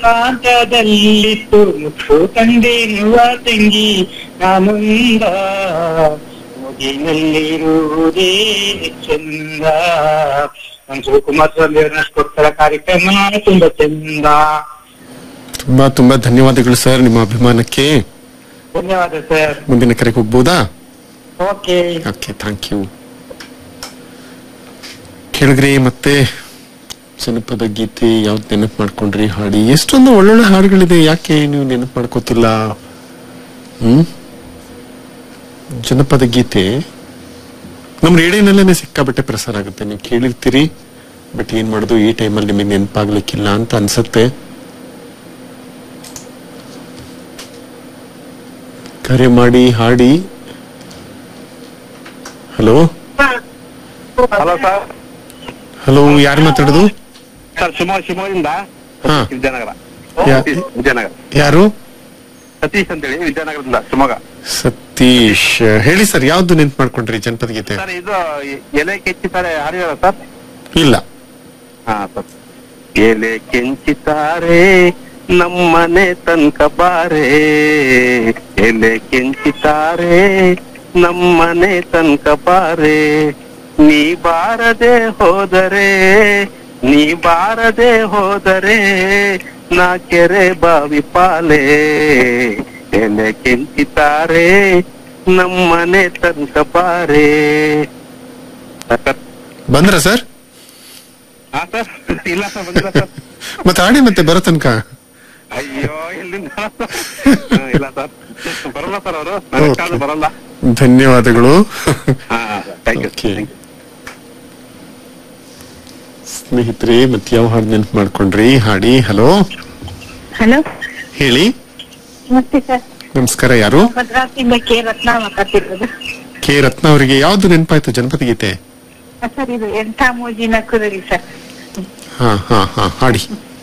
ಏಕಾಂತದಲ್ಲಿತ್ತು ಮುತ್ತು ತಂದೆನ್ನುವ ತಂಗಿ ನಾನುಂದ ಮುಗಿನಲ್ಲಿರುವುದೇ ಚಂದ ಒಂದು ಕುಮಾರಸ್ವಾಮಿ ಅವ್ರನ್ನ ಕೊಡ್ತಾರ ಕಾರ್ಯಕ್ರಮ ತುಂಬಾ ಚಂದ ತುಂಬಾ ತುಂಬಾ ಧನ್ಯವಾದಗಳು ಸರ್ ನಿಮ್ಮ ಅಭಿಮಾನಕ್ಕೆ ಧನ್ಯವಾದ ಸರ್ ಮುಂದಿನ ಕರೆಗೆ ಹೋಗ್ಬೋದಾ ಓಕೆ ಓಕೆ ಥ್ಯಾಂಕ್ ಯು ಕೇಳಿದ್ರಿ ಮತ್ತೆ ಜನಪದ ಗೀತೆ ಯಾವ್ದು ನೆನಪು ಮಾಡ್ಕೊಂಡ್ರಿ ಹಾಡಿ ಎಷ್ಟೊಂದು ಒಳ್ಳೊಳ್ಳೆ ಹಾಡುಗಳಿದೆ ಯಾಕೆ ನೀವು ನೆನಪು ಮಾಡ್ಕೋತಿಲ್ಲ ಹ್ಮ್ ಜನಪದ ಗೀತೆ ನಮ್ಮ ರೇಡಿಯೋನಲ್ಲೇ ಸಿಕ್ಕಾಬಟ್ಟೆ ಪ್ರಸಾರ ಆಗುತ್ತೆ ನೀವು ಕೇಳಿರ್ತೀರಿ ಬಟ್ ಏನ್ ಮಾಡೋದು ಈ ಟೈಮಲ್ಲಿ ನಿಮಗೆ ನೆನಪಾಗ್ಲಿಕ್ಕಿಲ್ಲ ಅಂತ ಅನ್ಸತ್ತೆ ಕರೆ ಮಾಡಿ ಹಾಡಿ ಹಲೋ ಹಲೋ ಸರ್ ಹಲೋ ಯಾರು ಮಾತಾಡೋದು ಸರ್ ಶಿವಮೊಗ್ಗ ಶಿವಮೊಗ್ಗದಿಂದ ಹಾ. ವಿದ್ಯಾನಗರ ಯಾ- ವಿದ್ಯಾನಗರ ಯಾರು ಸತೀಶ್ ಅಂತೇಳಿ ವಿದ್ಯಾನಗರದಿಂದ ಶಿವಮೊಗ್ಗ ಸತೀಶ್ ಹೇಳಿ ಸರ್ ಯಾವ್ದು ನೆನ್ಪು ಮಾಡ್ಕೊಂಡ್ರಿ ಜನಪದ ಗೀತೆ ಸರ್ ಇದು ಎಲೆ ಕೆಚ್ಚಿತಾರೆ ಹಾಡಿದಾರ ಸರ್ ಇಲ್ಲ ಹಾ ಸರ್ ಎಲೆ ಕೆಂಚಿತಾರೆ ನಮ್ಮನೆ ತನಕ ಬಾರೆ ಎಲೆ ಕೆಂಚಿತಾರೆ ನಮ್ಮನೆ ತನಕ ಬಾರೆ ನೀ ಬಾರದೆ ಹೋದರೆ ನೀ ಬಾರದೆ ಹೋದರೆ ನಾ ಕೆರೆ ಬಾವಿ ಪಾಲೆ ಎಲೆ ಕೆಂಚಿತಾರೆ ನಮ್ಮನೆ ತನಕ ಬಾರೆ ಸರ್ ಬಂದ್ರ ಸರ್ ಹಾ ಸರ್ ಇಲ್ಲ ಸರ್ ಬಂದಿಲ್ಲ ಸರ್ ಮತ್ತೆ ಹಾಡಿ ಮತ್ತೆ ಬರೋ ತನಕ ಅಯ್ಯೋ ಎಲ್ಲಿಂದ ಹಾ, ಇಲ್ಲ ಸರ್ ಬರಲ್ಲ ಸರ್ ಅವರು Okay. ಬರಲ್ಲ ಧನ್ಯವಾದಗಳು ಹಾ ಥ್ಯಾಂಕ್ ಯು Okay. ಸ್ನೇಹಿತರೆ ಮತ್ತೆ ಯಾವ ಹಾಡು ನೆನ್ಪು ಮಾಡ್ಕೊಂಡ್ರಿ ಹಾಡಿ ಹಲೋ ಹಲೋ ಹೇಳಿ ನಮಸ್ತೆ ಸರ್ ನಮಸ್ಕಾರ ಯಾರು ಭದ್ರಾವತಿಯಿಂದ ಕೆ ರತ್ನ ಮಾತಾಡ್ತಿರೋದು ಕೆ ರತ್ನ ಅವರಿಗೆ ಯಾವ್ದು ನೆನಪಾಯ್ತು ಜನಪದ ಗೀತೆ ಸರ್ ಇದು ಎಂಥ ಮೋಜಿನ ಕುರಲಿ ಸರ್ ಹಾ ಹಾ ಹಾ ಹಾಡಿ